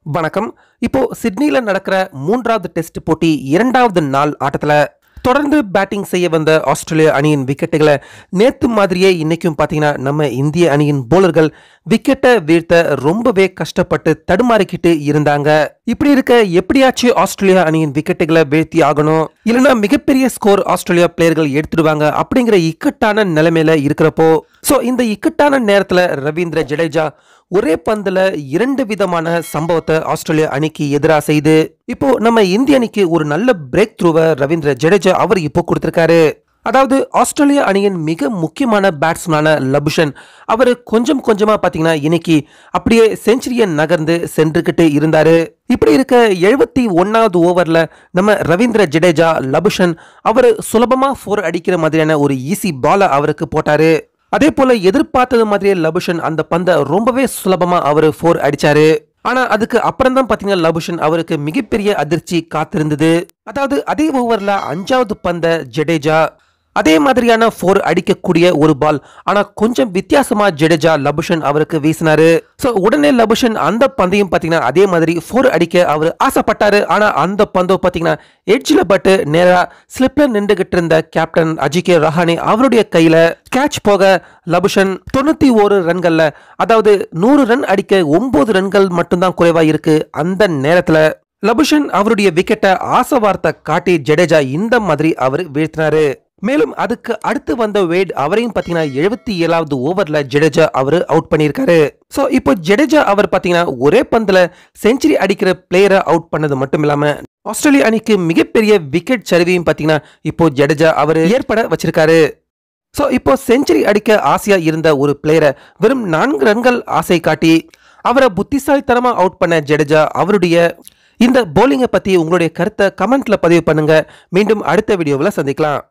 வணக்கம் இப்போ சிட்னில நடக்கிற மூன்றாவது டெஸ்ட் போட்டி இரண்டாவது நாள் ஆட்டத்துல தொடர்ந்து பேட்டிங் செய்ய வந்த ஆஸ்திரேலிய அணியின் விக்கெட்டுகளை நேத்து மாதிரியே இன்னைக்கும் பார்த்தீங்கன்னா நம்ம இந்திய அணியின் போலர்கள் விக்கெட்டை வீழ்த்த ரொம்பவே கஷ்டப்பட்டு தடுமாறிக்கிட்டு இருந்தாங்க இப்படி இருக்க எப்படியாச்சும் ஆஸ்திரேலியா அணியின் விக்கெட்டுகளை வீழ்த்தி ஆகணும் இல்லைன்னா மிகப்பெரிய ஸ்கோர் ஆஸ்திரேலியா பிளேயர்கள் எடுத்துடுவாங்க அப்படிங்கிற இக்கட்டான நிலைமையில இருக்கிறப்போ ஸோ இந்த இக்கட்டான நேரத்தில் ரவீந்திர ஜடேஜா ஒரே பந்துல இரண்டு விதமான சம்பவத்தை ஆஸ்திரேலியா அணிக்கு எதிராக செய்து இப்போ நம்ம இந்திய அணிக்கு ஒரு நல்ல பிரேக் த்ரூவை ரவீந்திர ஜடேஜா அவர் இப்போ கொடுத்திருக்காரு அதாவது ஆஸ்திரேலியா அணியின் மிக முக்கியமான பேட்ஸ்மேனான லபுஷன் அவர் கொஞ்சம் கொஞ்சமா பாத்தீங்கன்னா இன்னைக்கு அப்படியே செஞ்சுரியை நகர்ந்து சென்றுக்கிட்டு இருந்தாரு இப்படி இருக்க எழுபத்தி ஒன்னாவது ஓவர்ல நம்ம ரவீந்திர ஜடேஜா லபுஷன் அவர் சுலபமா ஃபோர் அடிக்கிற மாதிரியான ஒரு ஈஸி பாலை அவருக்கு போட்டாரு அதே போல எதிர்பார்த்தது மாதிரியே லபுஷன் அந்த பந்தை ரொம்பவே சுலபமா அவர் ஃபோர் அடிச்சாரு ஆனா அதுக்கு அப்புறம் தான் பாத்தீங்கன்னா லபுஷன் அவருக்கு மிகப்பெரிய அதிர்ச்சி காத்திருந்தது அதாவது அதே ஓவர்ல அஞ்சாவது பந்த ஜடேஜா அதே மாதிரியான ஃபோர் அடிக்கக்கூடிய ஒரு பால் ஆனா கொஞ்சம் வித்தியாசமா ஜடேஜா லபுஷன் அவருக்கு வீசினாரு சோ உடனே லபுஷன் அந்த பந்தையும் பாத்தீங்கன்னா அதே மாதிரி ஃபோர் அடிக்க அவர் ஆசைப்பட்டாரு ஆனா அந்த பந்தோ பாத்தீங்கன்னா எட்ஜில் பட்டு நேரா ஸ்லிப்ல நின்றுகிட்டு இருந்த கேப்டன் அஜிகே ரஹானே அவருடைய கையில கேட்ச் போக லபுஷன் தொண்ணூத்தி ஒரு ரன்கள்ல அதாவது நூறு ரன் அடிக்க ஒன்பது ரன்கள் மட்டும்தான் குறைவா இருக்கு அந்த நேரத்துல லபுஷன் அவருடைய விக்கெட்டை ஆசை வார்த்தை காட்டி ஜடேஜா இந்த மாதிரி அவர் வீழ்த்தினாரு மேலும் அதுக்கு அடுத்து வந்த வேட் அவரையும் பாத்தீங்கன்னா எழுபத்தி ஏழாவது ஓவர்ல ஜடேஜா அவர் அவுட் பண்ணியிருக்காரு சோ இப்போ ஜடேஜா அவர் பாத்தீங்கன்னா ஒரே பந்துல செஞ்சுரி அடிக்கிற பிளேயரை அவுட் பண்ணது மட்டும் இல்லாம ஆஸ்திரேலிய அணிக்கு மிகப்பெரிய விக்கெட் சரிவையும் பாத்தீங்கன்னா இப்போ ஜடேஜா அவர் ஏற்பட வச்சிருக்காரு ஸோ இப்போ செஞ்சுரி அடிக்க ஆசையா இருந்த ஒரு பிளேயரை வெறும் நான்கு ரன்கள் ஆசை காட்டி அவரை புத்திசாலித்தனமா அவுட் பண்ண ஜடேஜா அவருடைய இந்த போலிங்கை பத்தி உங்களுடைய கருத்தை கமெண்ட்ல பதிவு பண்ணுங்க மீண்டும் அடுத்த வீடியோவில் சந்திக்கலாம்